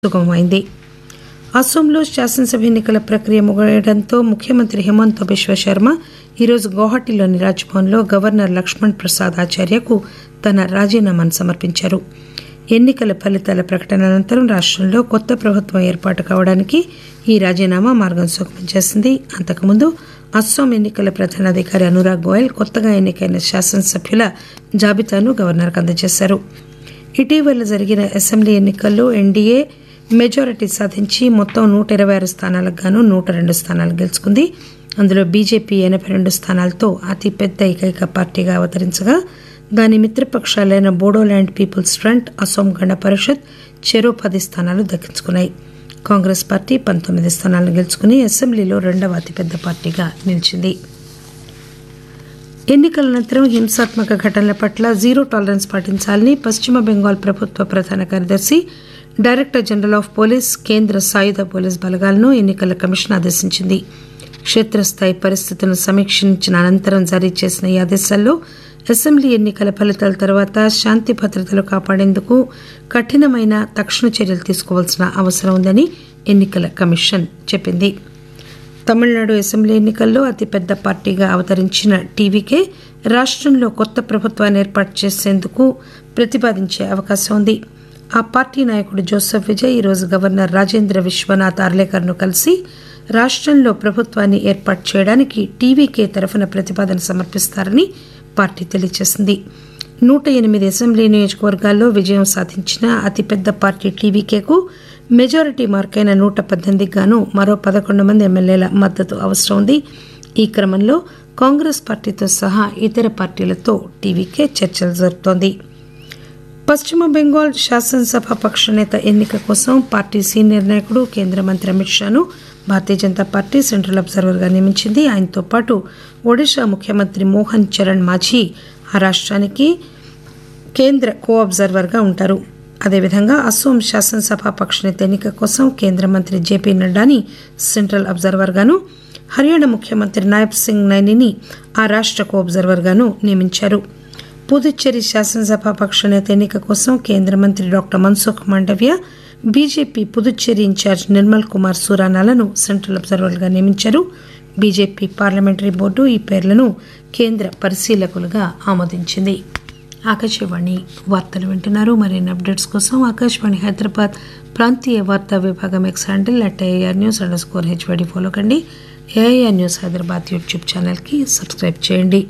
సుగమమైంది అస్సోంలో శాసనసభ ఎన్నికల ప్రక్రియ ముగియడంతో ముఖ్యమంత్రి హిమంత బిశ్వ శర్మ ఈరోజు గౌహటిలోని రాజ్భవన్లో గవర్నర్ లక్ష్మణ్ ప్రసాద్ ఆచార్యకు తన రాజీనామాను సమర్పించారు ఎన్నికల ఫలితాల ప్రకటన అనంతరం రాష్టంలో కొత్త ప్రభుత్వం ఏర్పాటు కావడానికి ఈ రాజీనామా మార్గం సుగమం చేసింది అంతకుముందు అస్సాం ఎన్నికల ప్రధానాధికారి అనురాగ్ గోయల్ కొత్తగా ఎన్నికైన శాసనసభ్యుల జాబితాను గవర్నర్కు అందజేశారు ఇటీవల జరిగిన అసెంబ్లీ ఎన్నికల్లో ఎన్డీఏ మెజారిటీ సాధించి మొత్తం నూట ఇరవై ఆరు స్థానాలకు గాను నూట రెండు స్థానాలు గెలుచుకుంది అందులో బీజేపీ ఎనభై రెండు స్థానాలతో అతిపెద్ద ఏకైక పార్టీగా అవతరించగా దాని మిత్రపక్షాలైన బోడోల్యాండ్ పీపుల్స్ ఫ్రంట్ అసోం గణ పరిషత్ చెరో పది స్థానాలు దక్కించుకున్నాయి కాంగ్రెస్ పార్టీ పంతొమ్మిది స్థానాలను గెలుచుకుని అసెంబ్లీలో రెండవ అతిపెద్ద పార్టీగా నిలిచింది ఎన్నికల అనంతరం హింసాత్మక ఘటనల పట్ల జీరో టాలరెన్స్ పాటించాలని పశ్చిమ బెంగాల్ ప్రభుత్వ ప్రధాన కార్యదర్శి డైరెక్టర్ జనరల్ ఆఫ్ పోలీస్ కేంద్ర సాయుధ పోలీస్ బలగాలను ఎన్నికల కమిషన్ ఆదేశించింది క్షేత్రస్థాయి పరిస్థితులను సమీక్షించిన అనంతరం జారీ చేసిన ఈ ఆదేశాల్లో అసెంబ్లీ ఎన్నికల ఫలితాల తర్వాత శాంతి భద్రతలు కాపాడేందుకు కఠినమైన తక్షణ చర్యలు తీసుకోవాల్సిన అవసరం ఉందని ఎన్నికల కమిషన్ చెప్పింది తమిళనాడు అసెంబ్లీ ఎన్నికల్లో అతిపెద్ద పార్టీగా అవతరించిన టీవీకే రాష్టంలో కొత్త ప్రభుత్వాన్ని ఏర్పాటు చేసేందుకు ప్రతిపాదించే అవకాశం ఉంది ఆ పార్టీ నాయకుడు జోసెఫ్ విజయ్ ఈరోజు గవర్నర్ రాజేంద్ర విశ్వనాథ్ ఆర్లేకర్ను కలిసి రాష్టంలో ప్రభుత్వాన్ని ఏర్పాటు చేయడానికి టీవీకే తరఫున ప్రతిపాదన సమర్పిస్తారని పార్టీ తెలియజేసింది నూట ఎనిమిది అసెంబ్లీ నియోజకవర్గాల్లో విజయం సాధించిన అతిపెద్ద పార్టీ టీవీకేకు మెజారిటీ మార్కైన నూట పద్దెనిమిదికి గాను మరో పదకొండు మంది ఎమ్మెల్యేల మద్దతు అవసరం ఉంది ఈ క్రమంలో కాంగ్రెస్ పార్టీతో సహా ఇతర పార్టీలతో టీవీకే చర్చలు జరుపుతోంది పశ్చిమ బెంగాల్ శాసనసభ పక్ష నేత ఎన్నిక కోసం పార్టీ సీనియర్ నాయకుడు కేంద్ర మంత్రి అమిత్ షాను భారతీయ జనతా పార్టీ సెంట్రల్ అబ్జర్వర్గా నియమించింది ఆయనతో పాటు ఒడిషా ముఖ్యమంత్రి మోహన్ చరణ్ మాఝీ ఆ రాష్ట్రానికి కేంద్ర కో అబ్జర్వర్గా ఉంటారు అదేవిధంగా అస్సోం శాసనసభ పక్షనేత ఎన్నిక కోసం కేంద్ర మంత్రి జేపీ నడ్డాని సెంట్రల్ అబ్జర్వర్గాను హర్యానా ముఖ్యమంత్రి నాయబ్ సింగ్ నైనిని ఆ రాష్ట్ర కో అబ్జర్వర్గాను నియమించారు పుదుచ్చేరి శాసనసభ పక్షనేత ఎన్నిక కోసం కేంద్ర మంత్రి doctor Mansukh Mandaviya BJP Puducherry in-charge Nirmal Kumar సూరానాలను సెంట్రల్ అబ్జర్వర్గా నియమించారు బీజేపీ పార్లమెంటరీ బోర్డు ఈ పేర్లను కేంద్ర పరిశీలకులుగా ఆమోదించింది ఆకాశవాణి వార్తలు వింటున్నారు మరిన్ని అప్డేట్స్ కోసం ఆకాశవాణి హైదరాబాద్ ప్రాంతీయ వార్తా విభాగం X handle at AR news underscore H V D follow కండి ఏఐఆర్ న్యూస్ హైదరాబాద్ యూట్యూబ్ ఛానల్కి సబ్స్క్రైబ్ చేయండి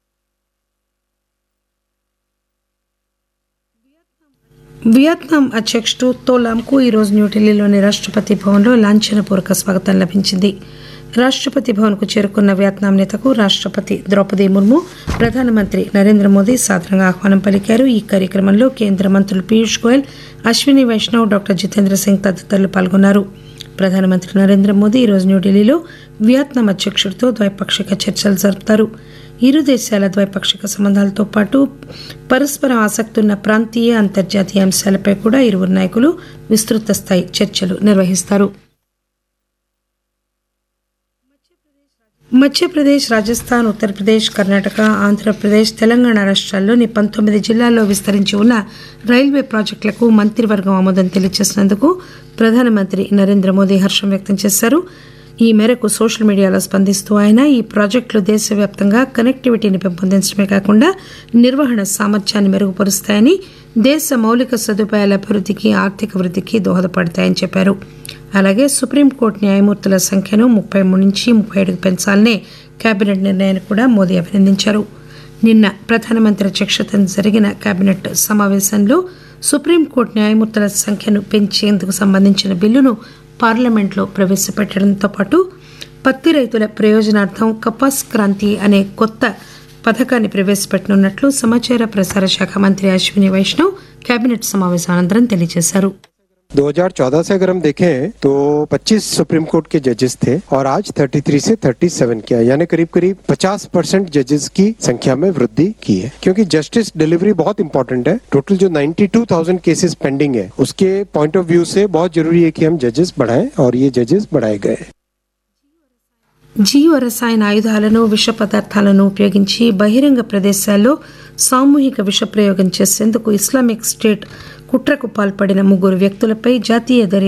వియత్నాం అధ్యక్షుడు తోలాంకు ఈరోజు న్యూఢిల్లీలోని రాష్టపతి భవన్లో లాంఛనపూర్వక స్వాగతం లభించింది రాష్టపతి భవన్కు చేరుకున్న వియత్నాం నేతకు రాష్టపతి ద్రౌపది ముర్ము ప్రధానమంత్రి నరేంద్ర మోదీ సాదరంగా ఆహ్వానం పలికారు ఈ కార్యక్రమంలో కేంద్ర మంత్రులు పీయూష్ గోయల్ అశ్విని వైష్ణవ్ డాక్టర్ జితేంద్ర సింగ్ తదితరులు పాల్గొన్నారు ప్రధానమంత్రి నరేంద్ర మోదీ ఈరోజు న్యూఢిల్లీలో వియత్నాం అధ్యక్షుడితో ద్వైపాక్షిక చర్చలు జరుపుతారు ఇరు దేశాల ద్వైపాక్షిక సంబంధాలతో పాటు పరస్పరం ఆసక్తి ఉన్న ప్రాంతీయ అంతర్జాతీయ అంశాలపై కూడా ఇరువురు నాయకులు విస్తృత స్థాయి చర్చలు నిర్వహిస్తారు మధ్యప్రదేశ్ రాజస్థాన్ ఉత్తరప్రదేశ్ కర్ణాటక ఆంధ్రప్రదేశ్ తెలంగాణ రాష్ట్రాల్లోని పంతొమ్మిది జిల్లాల్లో విస్తరించి ఉన్న రైల్వే ప్రాజెక్టులకు మంత్రివర్గం ఆమోదం తెలియజేసినందుకు ప్రధానమంత్రి నరేంద్ర మోదీ హర్షం వ్యక్తం చేశారు ఈ మేరకు సోషల్ మీడియాలో స్పందిస్తూ ఆయన ఈ ప్రాజెక్టులు దేశవ్యాప్తంగా కనెక్టివిటీని పెంపొందించడమే కాకుండా నిర్వహణ సామర్థ్యాన్ని మెరుగుపరుస్తాయని దేశ మౌలిక సదుపాయాల అభివృద్ధికి ఆర్థిక వృద్ధికి దోహదపడతాయని చెప్పారు అలాగే సుప్రీంకోర్టు న్యాయమూర్తుల సంఖ్యను ముప్పై మూడు నుంచి ముప్పై ఏడుకు పెంచాలనే కేబినెట్ నిర్ణయాన్ని కూడా మోదీ అభినందించారు నిన్న ప్రధానమంత్రి అధ్యక్షతన జరిగిన కేబినెట్ సమావేశంలో సుప్రీంకోర్టు న్యాయమూర్తుల సంఖ్యను పెంచేందుకు సంబంధించిన బిల్లును పార్లమెంట్లో ప్రవేశపెట్టడంతో పాటు పత్తి రైతుల ప్రయోజనార్థం కపాస్ క్రాంతి అనే కొత్త పథకాన్ని ప్రవేశపెట్టనున్నట్లు సమాచార ప్రసార శాఖ మంత్రి అశ్విని వైష్ణవ్ కేబినెట్ సమావేశం అనంతరం తెలియజేశారు 2014 से अगर हम देखें तो 25 सुप्रीम कोर्ट के जजेस थे और आज 33 से 37 किया यानी करीब करीब 50 परसेंट जजेस की संख्या में वृद्धि की है क्योंकि जस्टिस डिलीवरी बहुत इंपॉर्टेंट है टोटल जो 92,000 केसेस पेंडिंग है उसके पॉइंट ऑफ व्यू से बहुत जरूरी है कि हम जजेस बढ़ाएं और ये जजेस बढ़ाए गए జీవ రసాయన ఆయుధాలను విష పదార్థాలను ఉపయోగించి బహిరంగ ప్రదేశాల్లో సామూహిక విష ప్రయోగం చేసేందుకు ఇస్లామిక్ స్టేట్ కుట్రకు పాల్పడిన ముగ్గురు వ్యక్తులపై జాతీయ దర్యాప్తు